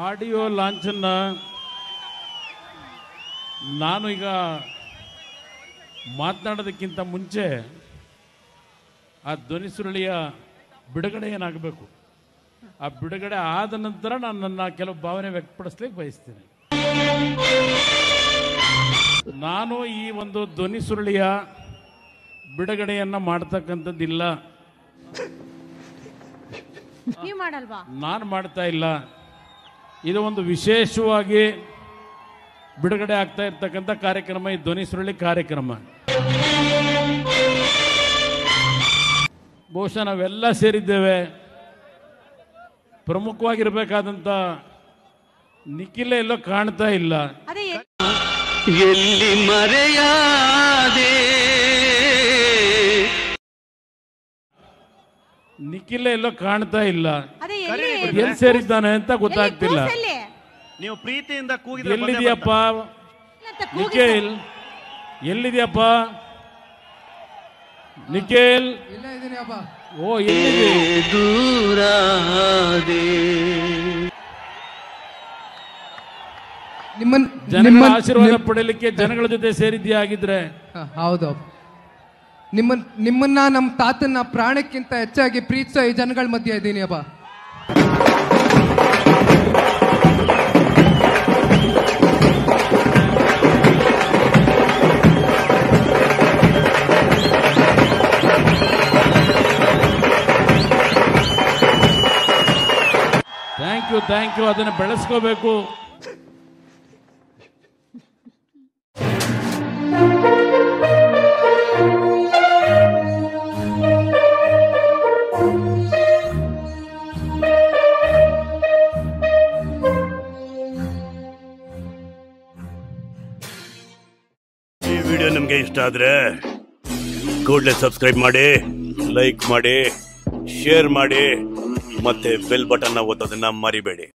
Audio ಲಾಂಚನ್ನ ನಾನು ಈಗ ಮಾತನಾಡೋದಕ್ಕಿಂತ ಮುಂಚೆ ಆ ಧ್ವನಿ ಸುರುಳಿಯ ಬಿಡುಗಡೆ ಏನಾಗಬೇಕು ಆ ಬಿಡುಗಡೆ ಆದ ನಂತರ ನಾನು ನನ್ನ ಕೆಲವು ಭಾವನೆ ವ್ಯಕ್ತಪಡಿಸ್ಲಿಕ್ಕೆ ಬಯಸ್ತೇನೆ ನಾನು ಈ ಒಂದು ಧ್ವನಿ ಸುರುಳಿಯ ಬಿಡುಗಡೆಯನ್ನು ಮಾಡ್ತಕ್ಕಂಥದ್ದಿಲ್ಲ ನೀವ್ ಮಾಡಲ್ವಾ ನಾನು ಮಾಡ್ತಾ ಇಲ್ಲ ಇದು ಒಂದು ವಿಶೇಷವಾಗಿ ಬಿಡುಗಡೆ ಆಗ್ತಾ ಇರ್ತಕ್ಕಂಥ ಕಾರ್ಯಕ್ರಮ ಈ ಧ್ವನಿ ಸುರುಳಿ ಕಾರ್ಯಕ್ರಮ ಬಹುಶಃ ನಾವೆಲ್ಲ ಸೇರಿದ್ದೇವೆ ಪ್ರಮುಖವಾಗಿರಬೇಕಾದಂಥ ನಿಖಿಲ ಎಲ್ಲೋ ಕಾಣ್ತಾ ಇಲ್ಲ ಅದೇ ಎ- ಎಲ್ಲಿ ಮರೆಯಾದೆ ನಿಖಿಲ ಎಲ್ಲೋ ಕಾಣ್ತಾ ಇಲ್ಲ ಅದೇ ಎಲ್ಲಿ ಎಲ್ಲಿ ಸೇರಿದ್ದಾನೆ ಅಂತ ಗೊತ್ತಾಗ್ತಿಲ್ಲ ಎಲ್ಲಿ? ಕೂಸಲ್ಲಿ? ನೀವು ಪ್ರೀತಿಯಿಂದ ಕೂಗಿದ್ರೆ ಬಂದೇ ಎಲ್ಲಿದೆಯಪ್ಪ ಅಂತ ಕೂಗಿ ನಿಖಿಲ್ ಎಲ್ಲಿದೆಯಪ್ಪ ನಿಖಿಲ್ ಇಲ್ಲ ಇದೀನಿ ಅಪ್ಪ ಓ ಎಲ್ಲಿದೆ ದೂರಾದೆ ನಿಮ್ಮನ್ ಜನಗಳ ನಿಮ್ಮನ್- ಆಶೀರ್ವಾದ ನಿಮ್- ಪಡೆಯಲಿಕ್ಕೆ ಜನಗಳ ಜೊತೆ ಸೇರಿದ್ಯಾ ಆಗಿದ್ರೆ ಹ, ಹೌದು ಅಪ್ಪ. ನಿಮ್ಮನ್ ನಿಮ್ಮನ್ನ ನಮ್ಮ ತಾತನ ಪ್ರಾಣಕ್ಕಿಂತ ಹೆಚ್ಚಾಗಿ ಪ್ರೀತಿಸೋ ಈ ಜನಗಳ ಮಧ್ಯೆ ಇದ್ದೀನಿ ಅಪ್ಪ ಥ್ಯಾಂಕ್ ಯು ಥ್ಯಾಂಕ್ ಯು ಅದನ್ನು ಬೆಳೆಸ್ಕೋಬೇಕು ಈ ವಿಡಿಯೋ ನಿಮಗೆ ಇಷ್ಟ ಆದ್ರೆ ಕೂಡಲೇ ಸಬ್ಸ್ಕ್ರೈಬ್ ಮಾಡಿ ಲೈಕ್ ಮಾಡಿ ಶೇರ್ ಮಾಡಿ ಮತ್ತೆ ಬೆಲ್ ಬಟನ್ ಒತ್ತೋದನ್ನ ಮರಿಬೇಡಿ